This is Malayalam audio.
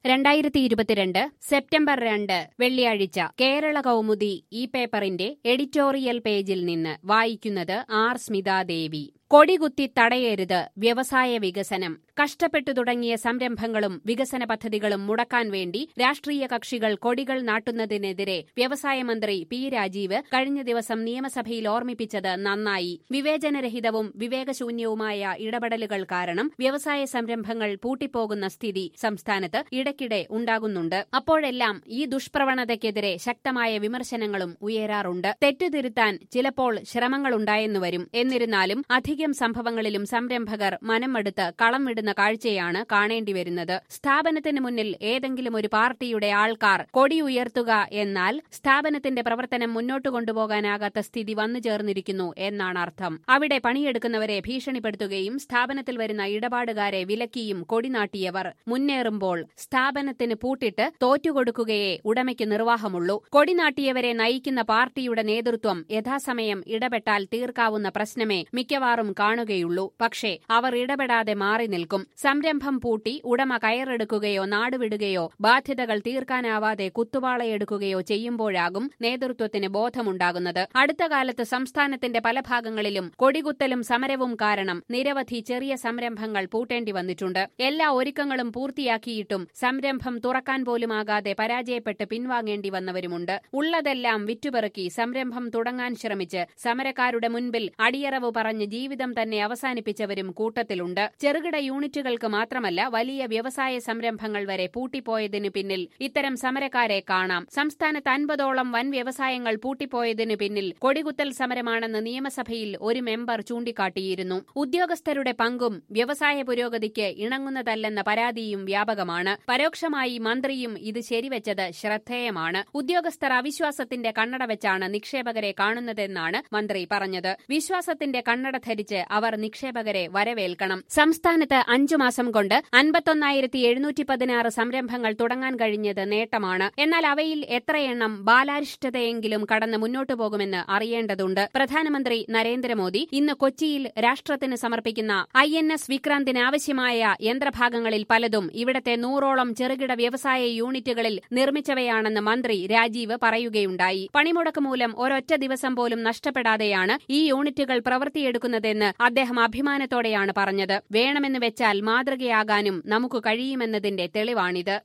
രണ്ടായിരത്തി ഇരുപത്തിരണ്ട് സെപ്റ്റംബർ രണ്ട് വെള്ളിയാഴ്ച കേരള കൗമുദി ഈ പേപ്പറിന്റെ എഡിറ്റോറിയൽ പേജിൽ നിന്ന് വായിക്കുന്നത് ആർ സ്മിതാദേവി കൊടികുത്തി തടയരുത് വ്യവസായ വികസനം കഷ്ടപ്പെട്ടു തുടങ്ങിയ സംരംഭങ്ങളും വികസന പദ്ധതികളും മുടക്കാൻ വേണ്ടി രാഷ്ട്രീയ കക്ഷികൾ കൊടികൾ നാട്ടുന്നതിനെതിരെ വ്യവസായ മന്ത്രി പി രാജീവ് കഴിഞ്ഞ ദിവസം നിയമസഭയിൽ ഓർമ്മിപ്പിച്ചത് നന്നായി വിവേചനരഹിതവും വിവേകശൂന്യവുമായ ഇടപെടലുകൾ കാരണം വ്യവസായ സംരംഭങ്ങൾ പൂട്ടിപ്പോകുന്ന സ്ഥിതി സംസ്ഥാനത്ത് ഇടയ്ക്കിടെ ഉണ്ടാകുന്നുണ്ട് അപ്പോഴെല്ലാം ഈ ദുഷ്പ്രവണതയ്ക്കെതിരെ ശക്തമായ വിമർശനങ്ങളും ഉയരാറുണ്ട് തെറ്റുതിരുത്താൻ ചിലപ്പോൾ ശ്രമങ്ങളുണ്ടായെന്നു വരും എന്നിരുന്നാലും അധികം സംഭവങ്ങളിലും സംരംഭകർ മനമെടുത്ത് കളം വിടുന്ന കാഴ്ചയാണ് കാണേണ്ടി വരുന്നത് സ്ഥാപനത്തിന് മുന്നിൽ ഏതെങ്കിലും ഒരു പാർട്ടിയുടെ ആൾക്കാർ കൊടി ഉയർത്തുക എന്നാൽ സ്ഥാപനത്തിന്റെ പ്രവർത്തനം മുന്നോട്ട് കൊണ്ടുപോകാനാകാത്ത സ്ഥിതി വന്നു ചേർന്നിരിക്കുന്നു എന്നാണ് അർത്ഥം അവിടെ പണിയെടുക്കുന്നവരെ ഭീഷണിപ്പെടുത്തുകയും സ്ഥാപനത്തിൽ വരുന്ന ഇടപാടുകാരെ വിലക്കിയും കൊടിനാട്ടിയവർ മുന്നേറുമ്പോൾ സ്ഥാപനത്തിന് പൂട്ടിട്ട് തോറ്റുകൊടുക്കുകയേ ഉടമയ്ക്ക് നിർവാഹമുള്ളൂ കൊടിനാട്ടിയവരെ നയിക്കുന്ന പാർട്ടിയുടെ നേതൃത്വം യഥാസമയം ഇടപെട്ടാൽ തീർക്കാവുന്ന പ്രശ്നമേ മിക്കവാറും കാണുകയുള്ളൂ പക്ഷേ അവർ ഇടപെടാതെ മാറി നിൽക്കും സംരംഭം പൂട്ടി ഉടമ കയറെടുക്കുകയോ നാടുവിടുകയോ ബാധ്യതകൾ തീർക്കാനാവാതെ കുത്തുവാളയെടുക്കുകയോ ചെയ്യുമ്പോഴാകും നേതൃത്വത്തിന് ബോധമുണ്ടാകുന്നത് അടുത്ത കാലത്ത് സംസ്ഥാനത്തിന്റെ പല ഭാഗങ്ങളിലും കൊടികുത്തലും സമരവും കാരണം നിരവധി ചെറിയ സംരംഭങ്ങൾ പൂട്ടേണ്ടി വന്നിട്ടുണ്ട് എല്ലാ ഒരുക്കങ്ങളും പൂർത്തിയാക്കിയിട്ടും സംരംഭം തുറക്കാൻ പോലുമാകാതെ പരാജയപ്പെട്ട് പിൻവാങ്ങേണ്ടി വന്നവരുമുണ്ട് ഉള്ളതെല്ലാം വിറ്റുപെറുക്കി സംരംഭം തുടങ്ങാൻ ശ്രമിച്ച് സമരക്കാരുടെ മുൻപിൽ അടിയറവ് പറഞ്ഞ് ജീവിതം തന്നെ അവസാനിപ്പിച്ചവരും കൂട്ടത്തിലുണ്ട് ചെറുകിട യൂണിറ്റുകൾക്ക് മാത്രമല്ല വലിയ വ്യവസായ സംരംഭങ്ങൾ വരെ പൂട്ടിപ്പോയതിനു പിന്നിൽ ഇത്തരം സമരക്കാരെ കാണാം സംസ്ഥാനത്ത് അൻപതോളം വൻ വ്യവസായങ്ങൾ പൂട്ടിപ്പോയതിനു പിന്നിൽ കൊടികുത്തൽ സമരമാണെന്ന് നിയമസഭയിൽ ഒരു മെമ്പർ ചൂണ്ടിക്കാട്ടിയിരുന്നു ഉദ്യോഗസ്ഥരുടെ പങ്കും വ്യവസായ പുരോഗതിക്ക് ഇണങ്ങുന്നതല്ലെന്ന പരാതിയും വ്യാപകമാണ് പരോക്ഷമായി മന്ത്രിയും ഇത് ശരിവെച്ചത് ശ്രദ്ധേയമാണ് ഉദ്യോഗസ്ഥർ അവിശ്വാസത്തിന്റെ കണ്ണട വെച്ചാണ് നിക്ഷേപകരെ കാണുന്നതെന്നാണ് മന്ത്രി പറഞ്ഞത് വിശ്വാസത്തിന്റെ കണ്ണട ധരിച്ച് അവർ നിക്ഷേപകരെ വരവേൽക്കണം സംസ്ഥാനത്ത് അഞ്ചു മാസം കൊണ്ട് അൻപത്തൊന്നായിരത്തി എഴുന്നൂറ്റി പതിനാറ് സംരംഭങ്ങൾ തുടങ്ങാൻ കഴിഞ്ഞത് നേട്ടമാണ് എന്നാൽ അവയിൽ എത്രയെണ്ണം ബാലാരിഷ്ടതയെങ്കിലും കടന്ന് മുന്നോട്ടു പോകുമെന്ന് അറിയേണ്ടതുണ്ട് പ്രധാനമന്ത്രി നരേന്ദ്രമോദി ഇന്ന് കൊച്ചിയിൽ രാഷ്ട്രത്തിന് സമർപ്പിക്കുന്ന ഐ എൻ എസ് വിക്രാന്തിന് ആവശ്യമായ യന്ത്രഭാഗങ്ങളിൽ പലതും ഇവിടത്തെ നൂറോളം ചെറുകിട വ്യവസായ യൂണിറ്റുകളിൽ നിർമ്മിച്ചവയാണെന്ന് മന്ത്രി രാജീവ് പറയുകയുണ്ടായി പണിമുടക്ക് മൂലം ഒരൊറ്റ ദിവസം പോലും നഷ്ടപ്പെടാതെയാണ് ഈ യൂണിറ്റുകൾ പ്രവൃത്തിയെടുക്കുന്നതെന്ന് അദ്ദേഹം അഭിമാനത്തോടെയാണ് പറഞ്ഞത് വേണമെന്ന് വെച്ചാൽ മാതൃകയാകാനും നമുക്ക് കഴിയുമെന്നതിന്റെ തെളിവാണിത്